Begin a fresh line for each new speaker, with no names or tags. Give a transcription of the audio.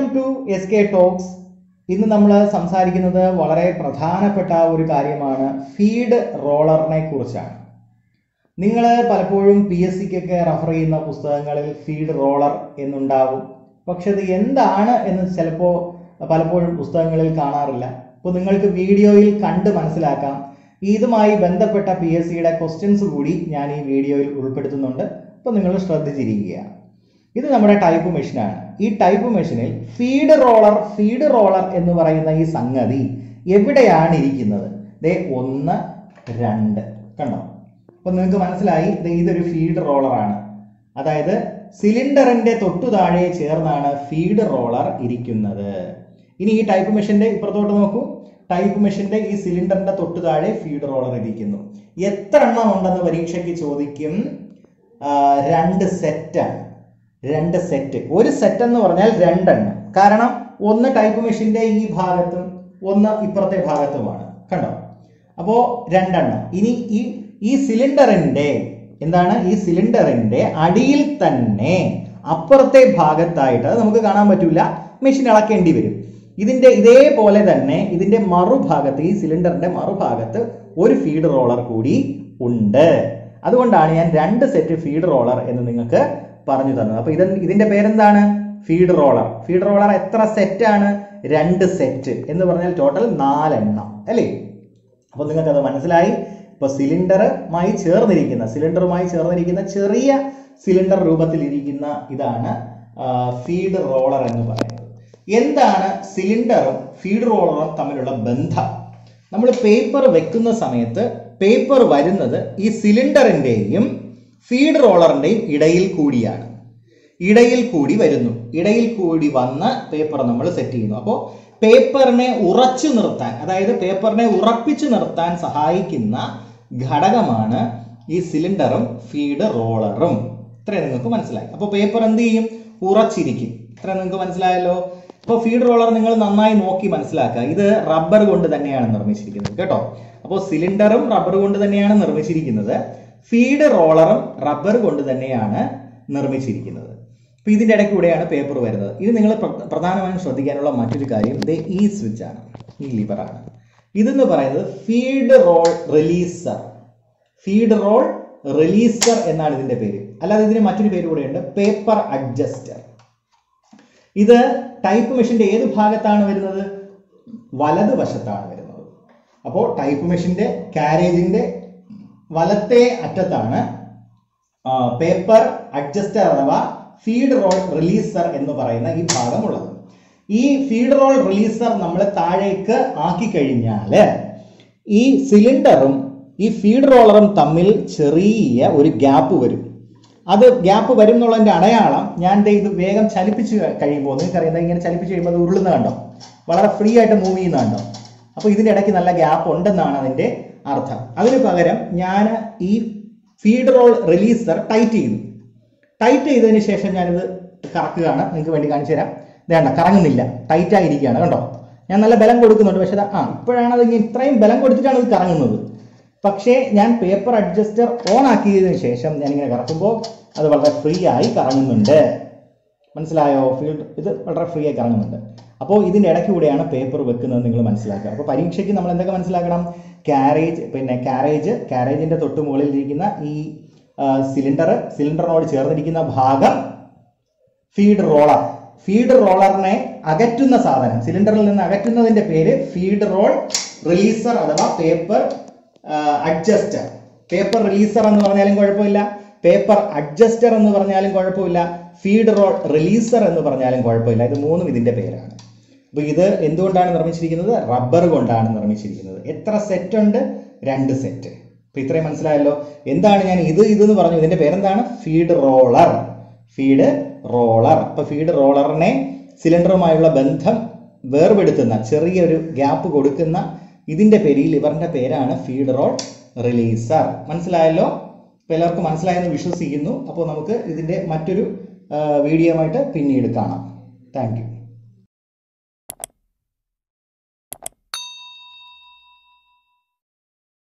to S K talks ഇന്ന് നമ്മൾ സംസാരിക്കുന്നത് വളരെ പ്രധാനപ്പെട്ട ഒരു കാര്യമാണ് ഫീഡ് റോളറിനെ കുറിച്ചാണ് നിങ്ങൾ പലപ്പോഴും പി എസ് സിക്കൊക്കെ റെഫർ ചെയ്യുന്ന പുസ്തകങ്ങളിൽ ഫീഡ് റോളർ എന്നുണ്ടാവും പക്ഷെ അത് എന്താണ് എന്ന് ചിലപ്പോൾ പലപ്പോഴും പുസ്തകങ്ങളിൽ കാണാറില്ല അപ്പോൾ നിങ്ങൾക്ക് വീഡിയോയിൽ കണ്ട് മനസ്സിലാക്കാം ഇതുമായി ബന്ധപ്പെട്ട പി എസ് സിയുടെ ക്വസ്റ്റ്യൻസ് കൂടി ഞാൻ ഈ വീഡിയോയിൽ ഉൾപ്പെടുത്തുന്നുണ്ട് അപ്പോൾ നിങ്ങൾ ശ്രദ്ധിച്ചിരിക്കുക ഇത് നമ്മുടെ ടൈപ്പ് മെഷീനാണ് ഈ ടൈപ്പ് മെഷീനിൽ ഫീഡ് റോളർ ഫീഡ് റോളർ എന്ന് പറയുന്ന ഈ സംഗതി എവിടെയാണ് ഇരിക്കുന്നത് ദേ ഒന്ന് രണ്ട് കണ്ടോ അപ്പൊ നിങ്ങൾക്ക് മനസ്സിലായി ദേ ഇതൊരു ഫീഡ് റോളറാണ് അതായത് സിലിണ്ടറിന്റെ തൊട്ടു താഴെ ചേർന്നാണ് ഫീഡ് റോളർ ഇരിക്കുന്നത് ഇനി ഈ ടൈപ്പ് മെഷീന്റെ ഇപ്പുറത്തോട്ട് നോക്കൂ ടൈപ്പ് മെഷീന്റെ ഈ സിലിണ്ടറിന്റെ തൊട്ടു താഴെ ഫീഡ് റോളർ ഇരിക്കുന്നു എത്ര എണ്ണം ഉണ്ടെന്ന് പരീക്ഷയ്ക്ക് ചോദിക്കും ആ, രണ്ട് സെറ്റാണ് രണ്ട് സെറ്റ് ഒരു സെറ്റ് എന്ന് പറഞ്ഞാൽ രണ്ടെണ്ണം കാരണം ഒന്ന് ടൈപ്പ് മെഷീന്റെ ഈ ഭാഗത്തും ഒന്ന് ഇപ്പുറത്തെ ഭാഗത്തുമാണ് കണ്ടോ അപ്പോ രണ്ടെണ്ണം ഇനി ഈ ഈ സിലിണ്ടറിന്റെ എന്താണ് ഈ സിലിണ്ടറിന്റെ അടിയിൽ തന്നെ അപ്പുറത്തെ ഭാഗത്തായിട്ട് അത് നമുക്ക് കാണാൻ പറ്റൂല മെഷീൻ ഇളക്കേണ്ടി വരും ഇതിന്റെ ഇതേപോലെ തന്നെ ഇതിന്റെ മറുഭാഗത്ത് ഈ സിലിണ്ടറിന്റെ മറുഭാഗത്ത് ഒരു ഫീഡ് റോളർ കൂടി ഉണ്ട് അതുകൊണ്ടാണ് ഞാൻ രണ്ട് സെറ്റ് ഫീഡ് റോളർ എന്ന് നിങ്ങൾക്ക് പറഞ്ഞു തന്നത് അപ്പൊ ഇത് ഇതിന്റെ പേരെന്താണ് ഫീഡ് റോളർ ഫീഡ് റോളർ എത്ര സെറ്റ് ആണ് രണ്ട് സെറ്റ് എന്ന് പറഞ്ഞാൽ ടോട്ടൽ നാലെണ്ണം അല്ലേ അപ്പൊ നിങ്ങൾക്ക് അത് മനസ്സിലായി ഇപ്പൊ സിലിണ്ടറുമായി ചേർന്നിരിക്കുന്ന സിലിണ്ടറുമായി ചേർന്നിരിക്കുന്ന ചെറിയ സിലിണ്ടർ രൂപത്തിലിരിക്കുന്ന ഇതാണ് ഫീഡ് റോളർ എന്ന് പറയുന്നത് എന്താണ് സിലിണ്ടറും ഫീഡ് റോളറും തമ്മിലുള്ള ബന്ധം നമ്മൾ പേപ്പർ വെക്കുന്ന സമയത്ത് പേപ്പർ വരുന്നത് ഈ സിലിണ്ടറിന്റെയും ഫീഡ് റോളറിന്റെയും ഇടയിൽ കൂടിയാണ് ഇടയിൽ കൂടി വരുന്നു ഇടയിൽ കൂടി വന്ന് പേപ്പർ നമ്മൾ സെറ്റ് ചെയ്യുന്നു അപ്പോൾ പേപ്പറിനെ ഉറച്ചു നിർത്താൻ അതായത് പേപ്പറിനെ ഉറപ്പിച്ചു നിർത്താൻ സഹായിക്കുന്ന ഘടകമാണ് ഈ സിലിണ്ടറും ഫീഡ് റോളറും ഇത്രയും നിങ്ങൾക്ക് മനസ്സിലായി അപ്പോൾ പേപ്പർ എന്ത് ചെയ്യും ഉറച്ചിരിക്കും ഇത്ര നിങ്ങൾക്ക് മനസ്സിലായല്ലോ അപ്പോൾ ഫീഡ് റോളർ നിങ്ങൾ നന്നായി നോക്കി മനസ്സിലാക്കുക ഇത് റബ്ബർ കൊണ്ട് തന്നെയാണ് നിർമ്മിച്ചിരിക്കുന്നത് കേട്ടോ അപ്പോൾ സിലിണ്ടറും റബ്ബർ കൊണ്ട് തന്നെയാണ് നിർമ്മിച്ചിരിക്കുന്നത് ഫീഡ് റോളറും റബ്ബർ കൊണ്ട് തന്നെയാണ് നിർമ്മിച്ചിരിക്കുന്നത് അപ്പൊ ഇതിന്റെ ഇടയ്ക്ക് കൂടെയാണ് പേപ്പർ വരുന്നത് ഇത് നിങ്ങൾ പ്ര- പ്രധാനമായും ശ്രദ്ധിക്കാനുള്ള മറ്റൊരു കാര്യം ഇത് ഈ സ്വിച്ച് ആണ് ഈ ലിവറാണ് ഇതെന്ന് പറയുന്നത് feed roll releaser feed roll releaser എന്നാണ് ഇതിന്റെ പേര് അല്ലാതെ ഇതിന് മറ്റൊരു പേര് കൂടെയുണ്ട് പേപ്പർ അഡ്ജസ്റ്റർ ഇത് ടൈപ്പ് മെഷീന്റെ ഏത് ഭാഗത്താണ് വരുന്നത് വലതുവശത്താണ് വരുന്നത് അപ്പോൾ ടൈപ്പ് മെഷീന്റെ കാരേജിന്റെ വലത്തെ അറ്റത്താണ് പേപ്പർ അഡ്ജസ്റ്റർ അഥവാ ഫീഡ് റോൾ റിലീസർ എന്ന് പറയുന്ന ഈ ഭാഗമുള്ളത് ഈ ഫീഡ് റോൾ റിലീസർ നമ്മൾ താഴേക്ക് ആക്കി കഴിഞ്ഞാൽ ഈ സിലിണ്ടറും ഈ ഫീഡ് റോളറും തമ്മിൽ ചെറിയ ഒരു ഗ്യാപ്പ് വരും അത് ഗ്യാപ്പ് വരും എന്നുള്ളതിന്റെ അടയാളം ഞാൻ ദേ ഇത് വേഗം ചലിപ്പിച്ച് കഴിയുമ്പോൾ നിങ്ങൾക്ക് അറിയാം ഇങ്ങനെ ചലിപ്പിച്ച് കഴിയുമ്പോൾ അത് ഉരുളുന്ന കണ്ടോ വളരെ ഫ്രീ ആയിട്ട് മൂവ് ചെയ്യുന്ന കണ്ടോ അപ്പോൾ ഇതിന്റെ ഇടയ്ക്ക് നല്ല ഗ്യാപ്പ് ഉണ്ടെന്നാണ് അതിന്റെ അർത്ഥം അതിന് പകരം ഞാൻ ഈ ഫീഡ് റോൾ റിലീസർ ടൈറ്റ് ചെയ്തു ടൈറ്റ് ചെയ്തതിന് ശേഷം ഞാനിത് കറക്കുകയാണ് നിങ്ങൾക്ക് വേണ്ടി കാണിച്ചു തരാം വേണ്ട കറങ്ങുന്നില്ല ടൈറ്റ് ആയിരിക്കുകയാണ് കണ്ടോ ഞാൻ നല്ല ബലം കൊടുക്കുന്നുണ്ട് പക്ഷെ ആ ഇപ്പോഴാണ് അത് ഇങ്ങനെ ഇത്രയും ബലം കൊടുത്തിട്ടാണ് ഇത് കറങ്ങുന്നത് പക്ഷേ ഞാൻ പേപ്പർ അഡ്ജസ്റ്റർ ഓൺ ആക്കിയതിനു ശേഷം ഞാൻ ഇങ്ങനെ കറക്കുമ്പോൾ അത് വളരെ ഫ്രീ ആയി കറങ്ങുന്നുണ്ട് മനസ്സിലായോ ഫീൽഡ് ഇത് വളരെ ഫ്രീ ആയി കറങ്ങുന്നുണ്ട് അപ്പോൾ ഇതിൻ്റെ ഇടയ്ക്ക് കൂടെയാണ് പേപ്പർ വെക്കുന്നത് നിങ്ങൾ മനസ്സിലാക്കുക അപ്പോൾ പരീക്ഷയ്ക്ക് നമ്മൾ എന്തൊക്കെ മനസ്സിലാക്കണം കാരേജ് പിന്നെ കാരേജ് കാരേജിന്റെ തൊട്ട് മുകളിൽ ഇരിക്കുന്ന ഈ സിലിണ്ടർ സിലിണ്ടറിനോട് ചേർന്നിരിക്കുന്ന ഭാഗം ഫീഡ് റോളർ ഫീഡ് റോളറിനെ അകറ്റുന്ന സാധനം സിലിണ്ടറിൽ നിന്ന് അകറ്റുന്നതിന്റെ പേര് ഫീഡ് റോൾ റിലീസർ അഥവാ പേപ്പർ അഡ്ജസ്റ്റർ പേപ്പർ റിലീസർ എന്ന് പറഞ്ഞാലും കുഴപ്പമില്ല പേപ്പർ അഡ്ജസ്റ്റർ എന്ന് പറഞ്ഞാലും കുഴപ്പമില്ല ഫീഡ് റോൾ റിലീസർ എന്ന് പറഞ്ഞാലും കുഴപ്പമില്ല ഇത് മൂന്നും ഇതിന്റെ പേരാണ് അപ്പൊ ഇത് എന്തുകൊണ്ടാണ് നിർമ്മിച്ചിരിക്കുന്നത് റബ്ബർ കൊണ്ടാണ് നിർമ്മിച്ചിരിക്കുന്നത് എത്ര സെറ്റ് ഉണ്ട് രണ്ട് സെറ്റ് അപ്പൊ ഇത്രയും മനസ്സിലായല്ലോ എന്താണ് ഞാൻ ഇത് ഇതെന്ന് പറഞ്ഞു ഇതിന്റെ പേരെന്താണ് ഫീഡ് റോളർ ഫീഡ് റോളർ അപ്പൊ ഫീഡ് റോളറിനെ സിലിണ്ടറുമായുള്ള ബന്ധം വേർപെടുത്തുന്ന ചെറിയൊരു ഗ്യാപ്പ് കൊടുക്കുന്ന ഇതിന്റെ പേര് ഈ ലിവറിന്റെ പേരാണ് ഫീഡ് റോൾ റിലീസർ മനസ്സിലായല്ലോ അപ്പൊ എല്ലാവർക്കും മനസ്സിലായെന്ന് വിശ്വസിക്കുന്നു അപ്പോൾ നമുക്ക് ഇതിന്റെ മറ്റൊരു വീഡിയോ ആയിട്ട് പിന്നീട് കാണാം താങ്ക് യു